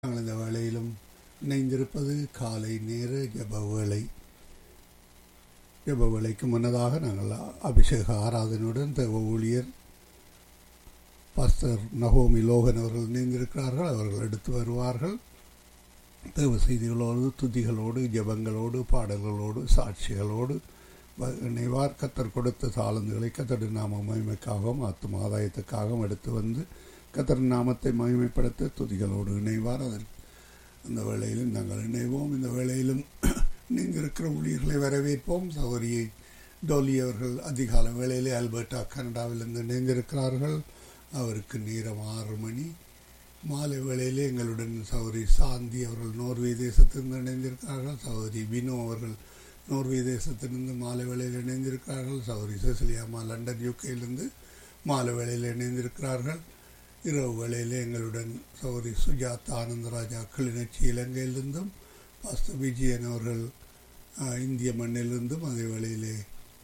நாங்கள் இந்த வேளையிலும் இணைந்திருப்பது காலை நேர ஜப வேளை ஜப வேளைக்கு முன்னதாக நாங்கள் அபிஷேக ஆராதனையுடன் தேவ ஊழியர் பாஸ்டர் நகோமி லோகன் அவர்கள் இணைந்திருக்கிறார்கள் அவர்கள் எடுத்து வருவார்கள் தேவ செய்திகளோடு துதிகளோடு ஜபங்களோடு பாடல்களோடு சாட்சிகளோடு வ- இணைவார் கத்தர் கொடுத்த தாளந்துகளை கத்தடி நாம மகிமைக்காகவும் ஆத்தும ஆதாயத்துக்காகவும் எடுத்து வந்து கத்தர் நாமத்தை மகிமைப்படுத்த துதிகளோடு இணைவார் அதற்கு அந்த வேளையிலும் நாங்கள் இணைவோம் இந்த வேளையிலும் இணைந்திருக்கிற ஊழியர்களை வரவேற்போம் சௌரியை டோலி அவர்கள் அதிகால வேளையிலே அல்பர்டா கனடாவிலிருந்து இணைந்திருக்கிறார்கள் அவருக்கு நேரம் ஆறு மணி மாலை வேளையிலே எங்களுடன் சௌரி சாந்தி அவர்கள் நோர்வே தேசத்திலிருந்து இணைந்திருக்கிறார்கள் சௌரி வினு அவர்கள் நோர்வே தேசத்திலிருந்து மாலை வேளையில் இணைந்திருக்கிறார்கள் சௌரி செசிலியாமா லண்டன் யூகேயிலிருந்து மாலை வேளையில் இணைந்திருக்கிறார்கள் இரவு வேளையிலே எங்களுடன் சௌரி சுஜாதா ஆனந்தராஜா கிளிநொச்சி இலங்கையிலிருந்தும் பாஸ்டர் விஜயன் அவர்கள் ஆஹ், இந்திய மண்ணிலிருந்தும் அதே வேளையிலே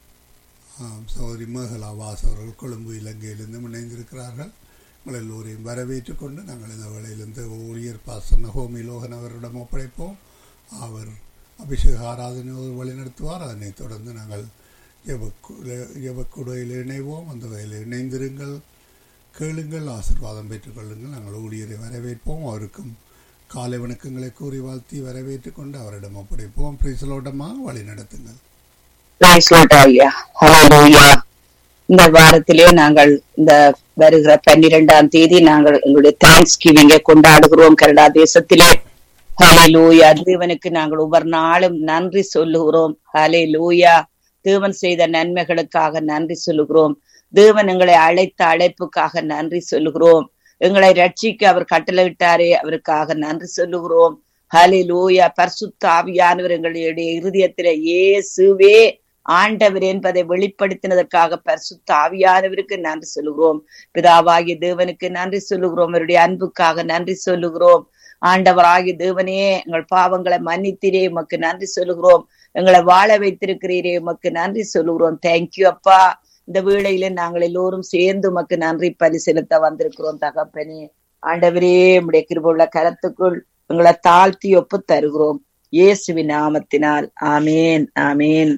ஆம், சகோதரி மேகலா வாஸ் அவர்கள் கொழும்பு இலங்கையிலிருந்தும் இணைந்திருக்கிறார்கள் உங்கள் எல்லோரையும் வரவேற்றுக் கொண்டு நாங்கள் இந்த வேளையிலிருந்து ஊழியர் பாச நகோமி லோகன் அவரிடம் ஒப்படைப்போம் அவர் அபிஷேக ஆராதனை வழிநடத்துவார் அதனைத் தொடர்ந்து நாங்கள் ஜெபக்கு- ஜெபக்குடையில் இணைவோம் அந்த வகையில் இணைந்திருங்கள் கேளுங்கள் ஆசீர்வாதம் பெற்றுக்கொள்ளுங்கள் நாங்கள் ஊழியரை வரவேற்போம் அவருக்கும் காலை வணக்கங்களை கூறி வாழ்த்தி வரவேற்றுக் கொண்டு அவரிடம் ஒப்படைப்போம் பிரிசலோட்டமாக வழி நடத்துங்கள் Praise Lord, ஐயா Hallelujah. இந்த வாரத்திலே நாங்கள் இந்த வருகிற பன்னிரெண்டாம் தேதி நாங்கள் எங்களுடைய தேங்க்ஸ் கிவிங்க கொண்டாடுகிறோம் கனடா தேசத்திலே ஹalleluya தேவனுக்கு நாங்கள் ஒவ்வொரு நாளும் நன்றி சொல்லுகிறோம் ஹalleluya தேவன் செய்த நன்மைகளுக்காக நன்றி சொல்லுகிறோம் தேவன் எங்களை அழைத்த அழைப்புக்காக நன்றி சொல்லுகிறோம் எங்களை ரட்சிக்க அவர் கட்டளையிட்டாரே அவருக்காக நன்றி சொல்லுகிறோம் ஹalleluya பரிசுத்த ஆவியானவர் எங்களுடைய இருதயத்திலே இயேசுவே ஆண்டவர் என்பதை வெளிப்படுத்தினதற்காக பரிசுத்த ஆவியானவருக்கு நன்றி சொல்லுகிறோம் பிதாவாகிய தேவனுக்கு நன்றி சொல்லுகிறோம் அவருடைய அன்புக்காக நன்றி சொல்லுகிறோம் ஆண்டவராகிய தேவனே எங்கள் பாவங்களை மன்னித்தீரே உமக்கு நன்றி சொல்லுகிறோம் எங்களை வாழ வைத்திருக்கிறீரே உமக்கு நன்றி சொல்லுகிறோம் தேங்க்யூ அப்பா இந்த வேளையில நாங்கள் எல்லோரும் சேர்ந்து உமக்கு நன்றி பலி செலுத்த வந்திருக்கிறோம் தகப்பனே ஆண்டவரே உம்முடைய கிருபுள்ள கரத்துக்குள் எங்களை தாழ்த்தி ஒப்பு தருகிறோம் இயேசுவின் நாமத்தினால் ஆமேன் ஆமேன்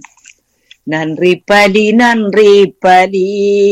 நன்றி பலி நன்றி பலி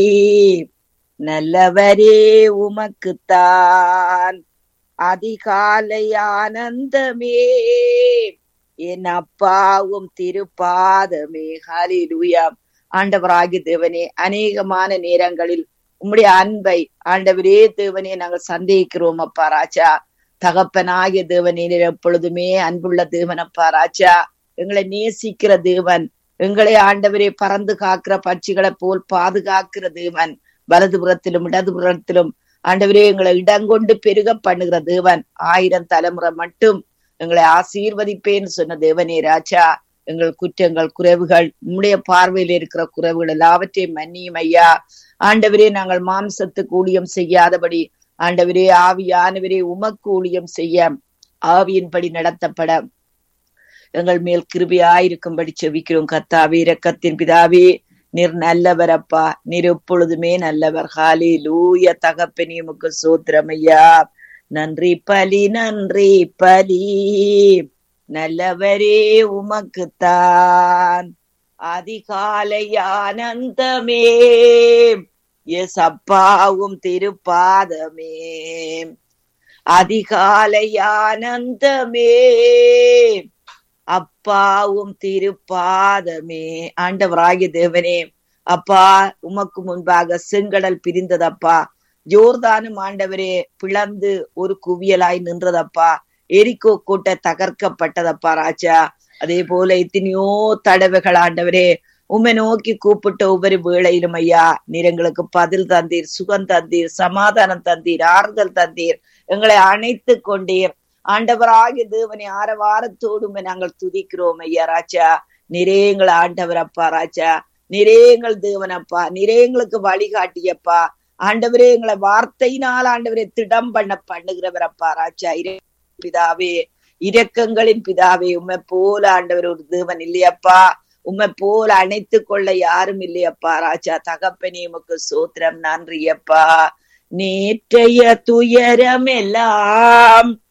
நல்லவரே உமக்குத்தான் அதிகாலை ஆனந்தமே என் அப்பாவும் திருப்பாதமே ஹalleluya ஆண்டவராகிய தேவனே அநேகமான நேரங்களில் உம்முடைய அன்பை ஆண்டவரே தேவனே நாங்கள் சந்தேகிக்கிறோம் அப்பா ராஜா தகப்பனாகிய தேவனே நீர் எப்பொழுதுமே அன்புள்ள தேவன் அப்பா ராஜா எங்களை நேசிக்கிற தேவன் எங்களை ஆண்டவரே பறந்து காக்கிற பட்சிகளை போல் பாதுகாக்கிற தேவன் வலதுபுறத்திலும் இடதுபுறத்திலும் ஆண்டவரே எங்களை இடங்கொண்டு பெருக பண்ணுகிற தேவன் ஆயிரம் தலைமுறை மட்டும் எங்களை ஆசீர்வதிப்பேன்னு சொன்ன தேவனே ராஜா எங்கள் குற்றங்கள் குறைவுகள் உம்முடைய பார்வையில் இருக்கிற குறைவுகள் எல்லாவற்றையும் மன்னியும் ஐயா ஆண்டவரே நாங்கள் மாம்சத்துக்கு ஊழியம் செய்யாதபடி ஆண்டவரே ஆவியானவரே உமக்கு ஊழியம் செய்ய ஆவியின்படி நடத்தப்பட எங்கள் மேல் கிருபியாயிருக்கும்படி செவிக்கிறோம் கர்த்தாவே இரக்கத்தின் பிதாவே நீர் நல்லவர் அப்பா நீர் எப்பொழுதுமே நல்லவர் ஹாலி லூய தகப்பனே உமக்கு சோத்திரமையா நன்றி பலி நன்றி பலி நல்லவரே உமக்குத்தான் அதிகாலை ஆனந்தமே எஸ் அப்பாவும் திருப்பாதமே அதிகாலை ஆனந்தமே அப்பாவும் திருப்பாதமே ஆண்டவராகிய தேவனே அப்பா உமக்கு முன்பாக செங்கடல் பிரிந்ததப்பா ஜோர்தானும் ஆண்டவரே பிளந்து ஒரு குவியலாய் நின்றதப்பா எரிக்கோ கோட்டை தகர்க்கப்பட்டதப்பா ராஜா அதே போல எத்தனையோ தடவைகள் ஆண்டவரே உம்மை நோக்கி கூப்பிட்ட ஒவ்வொரு வேளையிலும் ஐயா நீர் எங்களுக்கு பதில் தந்தீர் சுகம் தந்தீர் சமாதானம் தந்தீர் ஆறுதல் தந்தீர் எங்களை அணைத்து கொண்டீர் ஆண்டவராகிய தேவனை ஆரவாரத்தோடு உம்மை நாங்கள் துதிக்கிறோம் ஐயா ராஜா நிறே எங்கள் ஆண்டவர் அப்பா ராஜா நிறே எங்கள் தேவனப்பா நிறே எங்களுக்கு வழிகாட்டியப்பா ஆண்டவரே எங்களை வார்த்தையினால் ஆண்டவரே திடம் பண்ண பண்ணுகிறவர் அப்பா ராஜா இறை பிதாவே இரக்கங்களின் பிதாவே உம்மை போல ஆண்டவர் ஒரு தேவன் இல்லையப்பா உம்மை போல அணைத்து கொள்ள யாரும் இல்லையப்பா ராஜா தகப்பனே உமக்கு சோத்திரம் நன்றியப்பா நேற்றைய துயரம் எல்லாம்